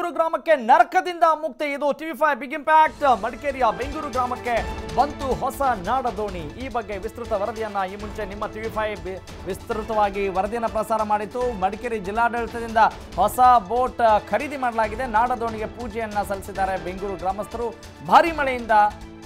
ಬೆಂಗೂರು ಗ್ರಾಮಕ್ಕೆ ನರಕದಿಂದ ಮುಕ್ತಿ ಇದು ಟಿವಿ ಫೈವ್ ಬಿಗ್ ಇಂಪ್ಯಾಕ್ಟ್ ಮಡಿಕೇರಿಯ ಬೆಂಗೂರು ಗ್ರಾಮಕ್ಕೆ ಬಂತು ಹೊಸ ನಾಡದೋಣಿ ಈ ಬಗ್ಗೆ ವಿಸ್ತೃತ ವರದಿಯನ್ನ ಈ ಮುಂಚೆ ನಿಮ್ಮ ಟಿವಿ ಫೈವ್ ವಿಸ್ತೃತವಾಗಿ ವರದಿಯನ್ನ ಪ್ರಸಾರ ಮಾಡಿತ್ತು ಮಡಿಕೇರಿ ಜಿಲ್ಲಾಡಳಿತದಿಂದ ಹೊಸ ಬೋಟ್ ಖರೀದಿ ಮಾಡಲಾಗಿದೆ ನಾಡದೋಣಿಗೆ ಪೂಜೆಯನ್ನ ಸಲ್ಲಿಸಿದ್ದಾರೆ ಬೆಂಗೂರು ಗ್ರಾಮಸ್ಥರು ಭಾರಿ ಮಳೆಯಿಂದ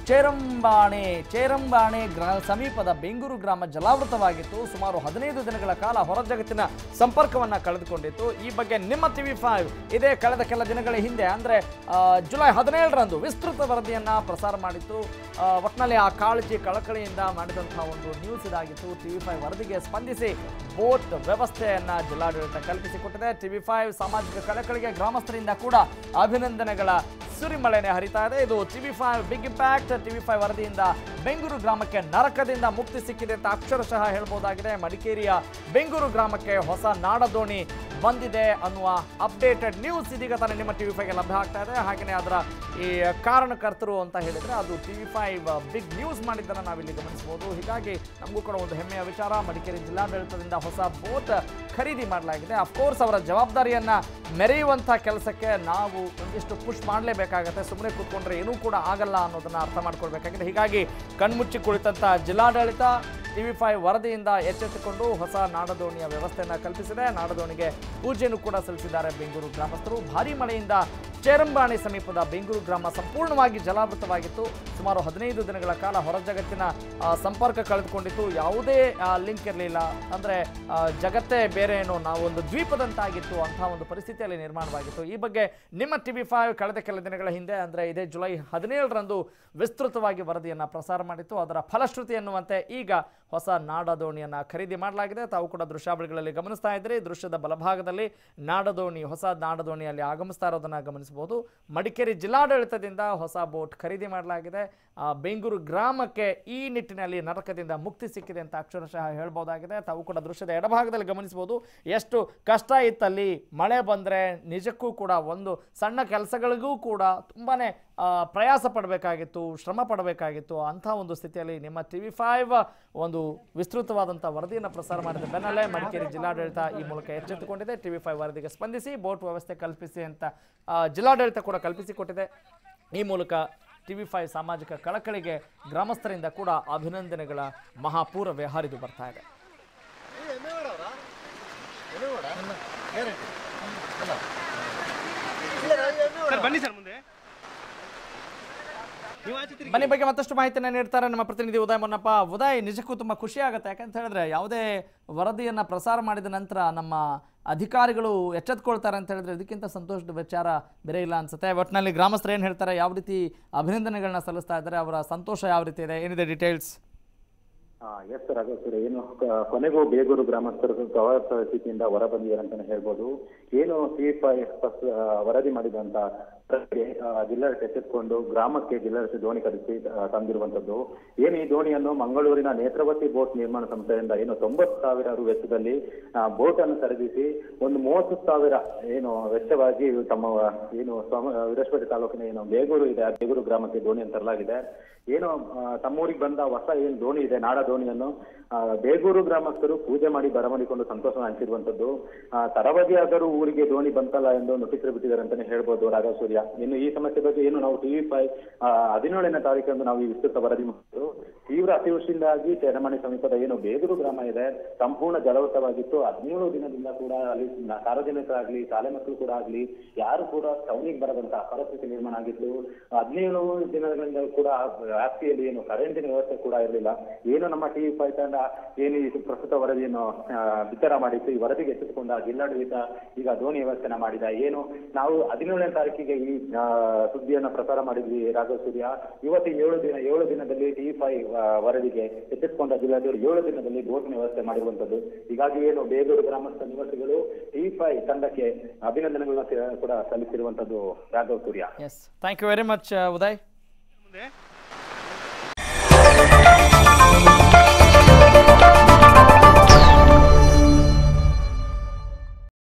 ಚೇರಂಬಾಣೆ ಚೇರಂಬಾಣೆ ಗ್ರಾ ಸಮೀಪದ ಬೆಂಗೂರು ಗ್ರಾಮ ಜಲಾವೃತವಾಗಿತ್ತು ಸುಮಾರು ಹದಿನೈದು ದಿನಗಳ ಕಾಲ ಹೊರ ಜಗತ್ತಿನ ಸಂಪರ್ಕವನ್ನ ಕಳೆದುಕೊಂಡಿತ್ತು ಈ ಬಗ್ಗೆ ನಿಮ್ಮ ಟಿವಿ ಫೈವ್ ಇದೇ ಕಳೆದ ಕೆಲ ದಿನಗಳ ಹಿಂದೆ ಅಂದ್ರೆ ಆ, ಜುಲೈ ಹದಿನೇಳರಂದು ವಿಸ್ತೃತ ವರದಿಯನ್ನ ಪ್ರಸಾರ ಮಾಡಿತ್ತು ಆ, ಒಟ್ನಲ್ಲಿ ಆ ಕಾಳಜಿ ಕಳಕಳಿಯಿಂದ ಮಾಡಿದಂತಹ ಒಂದು ನ್ಯೂಸ್ ಇದಾಗಿತ್ತು ಟಿವಿ ಫೈವ್ ವರದಿಗೆ ಸ್ಪಂದಿಸಿ ಬೋಟ್ ವ್ಯವಸ್ಥೆಯನ್ನ ಜಿಲ್ಲಾಡಳಿತ ಕಲ್ಪಿಸಿಕೊಟ್ಟಿದೆ ಟಿವಿ ಫೈವ್ ಸಾಮಾಜಿಕ ಕಳಕಳಿಗೆ ಗ್ರಾಮಸ್ಥರಿಂದ ಕೂಡ ಅಭಿನಂದನೆಗಳ ಸುರಿಮಳೆನೆ ಹರಿತಾ ಇದೆ ಇದು TV five big impact TV five ವರದಿಯಿಂದ ಬೆಂಗೂರು ಗ್ರಾಮಕ್ಕೆ ನರಕದಿಂದ ಮುಕ್ತಿ ಸಿಕ್ಕಿದೆ ಅಂತ ಅಕ್ಷರಶಃ ಹೇಳ್ಬೋದಾಗಿದೆ ಮಡಿಕೇರಿಯ ಬೆಂಗೂರು ಗ್ರಾಮಕ್ಕೆ ಹೊಸ ನಾಡದೋಣಿ ಬಂದಿದೆ ಅನ್ನುವ ಅಪ್ಡೇಟೆಡ್ ನ್ಯೂಸ್ ಇದೀಗ ತಾನೇ ನಿಮ್ಮ ಟಿವಿ ಫೈವ್ಗೆ ಲಭ್ಯ ಆಗ್ತಾ ಇದೆ ಹಾಗೆಯೇ ಅದರ ಈ ಕಾರಣಕರ್ತರು ಅಂತ ಹೇಳಿದ್ರೆ ಅದು ಟಿವಿ ಫೈವ್ ಬಿಗ್ ನ್ಯೂಸ್ ಮಾಡಿದ್ದನ್ನು ನಾವಿಲ್ಲಿ ಗಮನಿಸಬಹುದು ಹೀಗಾಗಿ ನಮಗೂ ಕೂಡ ಒಂದು ಹೆಮ್ಮೆಯ ವಿಚಾರ ಮಡಿಕೇರಿ ಜಿಲ್ಲಾಡಳಿತದಿಂದ ಹೊಸ ಬೋಟ್ ಖರೀದಿ ಮಾಡಲಾಗಿದೆ ಅಫ್ಕೋರ್ಸ್ ಅವರ ಜವಾಬ್ದಾರಿಯನ್ನ ಮೆರೆಯುವಂಥ ಕೆಲಸಕ್ಕೆ ನಾವು ಒಂದಿಷ್ಟು ಪುಷ್ ಮಾಡಲೇಬೇಕಾಗತ್ತೆ ಸುಮ್ಮನೆ ಕೂತ್ಕೊಂಡ್ರೆ ಏನೂ ಕೂಡ ಆಗಲ್ಲ ಅನ್ನೋದನ್ನ ಅರ್ಥ ಮಾಡ್ಕೊಳ್ಬೇಕಾಗಿದೆ ಹೀಗಾಗಿ ಕಣ್ಮುಚ್ಚಿ ಕುಳಿತಂತ ಜಿಲ್ಲಾಡಳಿತ ಟಿವಿ ಫೈವ್ ವರದಿಯಿಂದ ಎಚ್ಚೆತ್ತುಕೊಂಡು ಹೊಸ ನಾಡದೋಣಿಯ ವ್ಯವಸ್ಥೆಯನ್ನು ಕಲ್ಪಿಸಿದೆ ನಾಡದೋಣಿಗೆ ಪೂಜೆಯನ್ನು ಕೂಡ ಸಲ್ಲಿಸಿದ್ದಾರೆ ಬೆಂಗಳೂರು ಗ್ರಾಮಸ್ಥರು ಭಾರೀ ಮಳೆಯಿಂದ ಚೇರಂಬಾಣೆ ಸಮೀಪದ ಬೆಂಗಳೂರು ಗ್ರಾಮ ಸಂಪೂರ್ಣವಾಗಿ ಜಲಾವೃತವಾಗಿತ್ತು ಸುಮಾರು ಹದಿನೈದು ದಿನಗಳ ಕಾಲ ಹೊರ ಜಗತ್ತಿನ ಆ, ಸಂಪರ್ಕ ಕಳೆದುಕೊಂಡಿತ್ತು ಯಾವುದೇ ಲಿಂಕ್ ಇರಲಿಲ್ಲ ಅಂದರೆ ಜಗತ್ತೇ ಬೇರೆ ಏನೋ ನಾವು ಒಂದು ದ್ವೀಪದಂತಾಗಿತ್ತು ಅಂತಹ ಒಂದು ಪರಿಸ್ಥಿತಿಯಲ್ಲಿ ನಿರ್ಮಾಣವಾಗಿತ್ತು ಈ ಬಗ್ಗೆ ನಿಮ್ಮ ಟಿವಿ ಫೈವ್ ಕಳೆದ ಕೆಲ ದಿನಗಳ ಹಿಂದೆ ಅಂದರೆ ಇದೇ ಜುಲೈ ಹದಿನೇಳರಂದು ವಿಸ್ತೃತವಾಗಿ ವರದಿಯನ್ನು ಪ್ರಸಾರ ಮಾಡಿತ್ತು ಅದರ ಫಲಶ್ರುತಿ ಎನ್ನುವಂತೆ ಈಗ ಹೊಸ ನಾಡದೋಣಿಯನ್ನು ಖರೀದಿ ಮಾಡಲಾಗಿದೆ ತಾವು ಕೂಡ ದೃಶ್ಯಾವಳಿಗಳಲ್ಲಿ ಗಮನಿಸ್ತಾ ಇದ್ರಿ ದೃಶ್ಯದ ಬಲಭಾಗದಲ್ಲಿ ನಾಡದೋಣಿ ಹೊಸ ನಾಡದೋಣಿಯಲ್ಲಿ ಆಗಮಿಸ್ತಾ ಇರೋದನ್ನು ಗಮನಿಸಬಹುದು ಮಡಿಕೇರಿ ಜಿಲ್ಲಾಡಳಿತದಿಂದ ಹೊಸ ಬೋಟ್ ಖರೀದಿ ಮಾಡಲಾಗಿದೆ ಆ, ಬೆಂಗೂರು ಗ್ರಾಮಕ್ಕೆ ಈ ನಿಟ್ಟಿನಲ್ಲಿ ನರಕದಿಂದ ಮುಕ್ತಿ ಸಿಕ್ಕಿದೆ ಅಂತ ಅಕ್ಷರಶಃ ಹೇಳ್ಬೋದಾಗಿದೆ ತಾವು ಕೂಡ ದೃಶ್ಯದ ಎಡಭಾಗದಲ್ಲಿ ಗಮನಿಸಬಹುದು ಎಷ್ಟು ಕಷ್ಟ ಇತ್ತಲ್ಲಿ ಮಳೆ ಬಂದರೆ ನಿಜಕ್ಕೂ ಕೂಡ ಒಂದು ಸಣ್ಣ ಕೆಲಸಗಳಿಗೂ ಕೂಡ ತುಂಬಾ ಪ್ರಯಾಸ ಪಡಬೇಕಾಗಿತ್ತು ಶ್ರಮ ಪಡಬೇಕಾಗಿತ್ತು ಅಂಥ ಒಂದು ಸ್ಥಿತಿಯಲ್ಲಿ ನಿಮ್ಮ ಟಿ ವಿ ಫೈವ್ ಒಂದು ವಿಸ್ತೃತವಾದಂಥ ವರದಿಯನ್ನು ಪ್ರಸಾರ ಮಾಡಿದ ಬೆನ್ನಲ್ಲೇ ಮಡಿಕೇರಿ ಜಿಲ್ಲಾಡಳಿತ ಈ ಮೂಲಕ ಎಚ್ಚೆತ್ತುಕೊಂಡಿದೆ ಟಿ ವಿ ಫೈವ್ ವರದಿಗೆ ಸ್ಪಂದಿಸಿ ಬೋಟ್ ವ್ಯವಸ್ಥೆ ಕಲ್ಪಿಸಿ ಅಂತ ಆ, ಜಿಲ್ಲಾಡಳಿತ ಕೂಡ ಕಲ್ಪಿಸಿಕೊಟ್ಟಿದೆ ಈ ಮೂಲಕ ಟಿ ವಿ ಫೈವ್ ಸಾಮಾಜಿಕ ಕಳಕಳಿಗೆ ಗ್ರಾಮಸ್ಥರಿಂದ ಕೂಡ ಅಭಿನಂದನೆಗಳ ಮಹಾಪೂರವೇ ಹರಿದು ಬರ್ತಾ ಇದೆ ಸರ್ ಬನ್ನಿ ಸರ್ ಮುಂದೆ ನೀವು ಆಚೆ ತಿರುಗಿ. ಮನೆ ಬಗ್ಗೆ ಮತ್ತಷ್ಟು ಮಾಹಿತಿಯನ್ನು ನೀಡ್ತಾರೆ ನಮ್ಮ ಪ್ರತಿನಿಧಿ ಉದಯ್ ಮೊನ್ನಪ್ಪ ಉದಯ್ ನಿಜಕ್ಕೂ ತುಂಬ ಖುಷಿ ಆಗುತ್ತೆ ಯಾಕಂತ ಹೇಳಿದ್ರೆ ಯಾವುದೇ ವರದಿಯನ್ನು ಪ್ರಸಾರ ಮಾಡಿದ ನಂತರ ನಮ್ಮ ಅಧಿಕಾರಿಗಳು ಎಚ್ಚೆತ್ಕೊಳ್ತಾರೆ ಅಂತ ಹೇಳಿದ್ರೆ ಇದಕ್ಕಿಂತ ಸಂತೋಷದ ವಿಚಾರ ಬೇರೆ ಇಲ್ಲ ಅನ್ಸುತ್ತೆ ಒಟ್ಟಿನಲ್ಲಿ ಗ್ರಾಮಸ್ಥರು ಏನು ಹೇಳ್ತಾರೆ ಯಾವ ರೀತಿ ಅಭಿನಂದನೆಗಳನ್ನ ಸಲ್ಲಿಸ್ತಾ ಇದ್ದಾರೆ ಅವರ ಸಂತೋಷ ಯಾವ ರೀತಿ ಇದೆ ಏನಿದೆ ಡೀಟೇಲ್ಸ್ ಎಸ್ ಸರ್ ಅದು ಸರ್ ಏನು ಕ- ಕೊನೆಗೂ ಬೇಗೂರು ಗ್ರಾಮಸ್ಥರು ಗೌರವ ಸ್ಥಿತಿಯಿಂದ ಹೊರ ಬಂದಿದ್ದಾರೆ ಅಂತಾನೆ ಹೇಳ್ಬೋದು ಏನು ಸಿ ಫಸ್ಟ್ ವರದಿ ಮಾಡಿದಂತ ಪ್ರಕ್ರಿಯೆ, ಆ, ಜಿಲ್ಲಾಡಳಿತ ಎಚ್ಚೆತ್ತುಕೊಂಡು ಗ್ರಾಮಕ್ಕೆ ಜಿಲ್ಲಾಡಳಿತ ದೋಣಿ ಖರೀದಿಸಿ ಆ, ತಂದಿರುವಂತದ್ದು ಏನು ಈ ದೋಣಿಯನ್ನು ಮಂಗಳೂರಿನ ನೇತ್ರಾವತಿ ಬೋಟ್ ನಿರ್ಮಾಣ ಸಂಸ್ಥೆಯಿಂದ ಏನು ತೊಂಬತ್ತು ಸಾವಿರ ರು ವೆಚ್ಚದಲ್ಲಿ ಬೋಟ್ ಅನ್ನು ಖರೀದಿಸಿ ಒಂದು ಮೂವತ್ತು ಸಾವಿರ ಏನು ವೆಚ್ಚವಾಗಿ ತಮ್ಮ ಏನು ಸ್ವಾಮ ವಿರಾಜಪೇಟೆ ತಾಲೂಕಿನ ಏನು ಬೇಗೂರು ಇದೆ ಆ ಬೇಗೂರು ಗ್ರಾಮಕ್ಕೆ ದೋಣಿಯನ್ನು ತರಲಾಗಿದೆ ಏನು ಆ, ತಮ್ಮೂರಿಗೆ ಬಂದ ಹೊಸ ಏನು ದೋಣಿ ಇದೆ ನಾಡ ದೋಣಿಯನ್ನು ಆ, ಬೇಗೂರು ಗ್ರಾಮಸ್ಥರು ಪೂಜೆ ಮಾಡಿ ಬರಮಾಡಿಕೊಂಡು ಸಂತೋಷ ಹಂಚಿರುವಂತದ್ದು ಆ, ತರವದಿಯಾದರೂ ಊರಿಗೆ ದೋಣಿ ಬಂತಲ್ಲ ಎಂದು ನೋಟಿಸ್ ಬಿಟ್ಟಿದ್ದಾರೆ ಅಂತಾನೆ ಹೇಳ್ಬೋದು ರಾಘವ ಸೂರ್ಯ ಇನ್ನು ಈ ಸಮಸ್ಯೆ ಬಗ್ಗೆ ಏನು ನಾವು ಟಿವಿ ಫೈವ್ ಹದಿನೇಳನೇ ತಾರೀಕಂದು ನಾವು ಈ ವಿಸ್ತೃತ ವರದಿ ಮಾಡಿದ್ದು ತೀವ್ರ ಅತಿವೃಷ್ಟಿಯಿಂದಾಗಿ ಚೇರಮಣಿ ಸಮೀಪದ ಏನು ಬೇಗೂರು ಗ್ರಾಮ ಇದೆ ಸಂಪೂರ್ಣ ಜಲವೃತವಾಗಿತ್ತು ಹದಿನೇಳು ದಿನದಿಂದ ಕೂಡ ಅಲ್ಲಿ ನ- ಸಾರ್ವಜನಿಕರಾಗ್ಲಿ ಶಾಲೆ ಮಕ್ಕಳು ಕೂಡ ಆಗ್ಲಿ ಯಾರು ಕೂಡ ಟೌನಿಗೆ ಬರದಂತಹ ಪರಿಸ್ಥಿತಿ ನಿರ್ಮಾಣ ಆಗಿತ್ತು ಹದಿನೇಳು ದಿನಗಳಿಂದ ಕೂಡ ಆ ವ್ಯಾಪ್ತಿಯಲ್ಲಿ ಏನು ಕರೆಂಟಿನ ವ್ಯವಸ್ಥೆ ಕೂಡ ಇರಲಿಲ್ಲ ಏನು ನಮ್ಮ ಟಿವಿ ಫೈವ್ ತಂಡ ಏನು ಈ ಪ್ರಸ್ತುತ ವರದಿಯನ್ನು ಆ, ಬಿತ್ತರ ಮಾಡಿತ್ತು ಈ ವರದಿಗೆ ಎಚ್ಚೆತ್ತುಕೊಂಡ ಜಿಲ್ಲಾಡಳಿತ ಈಗ ದೋಣಿ ವ್ಯವಸ್ಥೆನ ಮಾಡಿದ ಏನು ನಾವು ಹದಿನೇಳನೇ ತಾರೀಕಿಗೆ ಈ ಆ, ಸುದ್ದಿಯನ್ನ ಪ್ರಸಾರ ಮಾಡಿದ್ವಿ ರಾಘವ ಸೂರ್ಯ ಇವತ್ತು ಏಳು ದಿನ ಏಳು ದಿನದಲ್ಲಿ ಟಿವಿ ಫೈವ್ ವರದಿಗೆ ಎಚ್ಚೆತ್ತುಕೊಂಡ ಜಿಲ್ಲಾಧಿಕಾರಿ ಏಳು ದಿನದಲ್ಲಿ ಬೋಟಿನ ವ್ಯವಸ್ಥೆ ಮಾಡಿರುವಂತದ್ದು ಹೀಗಾಗಿ ಏನು ಬೇಗೂರು ಗ್ರಾಮಸ್ಥ ನಿವಾಸಿಗಳು ಟಿವಿ ಫೈವ್ ತಂಡಕ್ಕೆ ಅಭಿನಂದನೆಗಳನ್ನ ಸ- ಕೂಡ ಸಲ್ಲಿಸಿರುವಂತದ್ದು Raghava Surya yes thank you very much Uday ಮುಂದೆ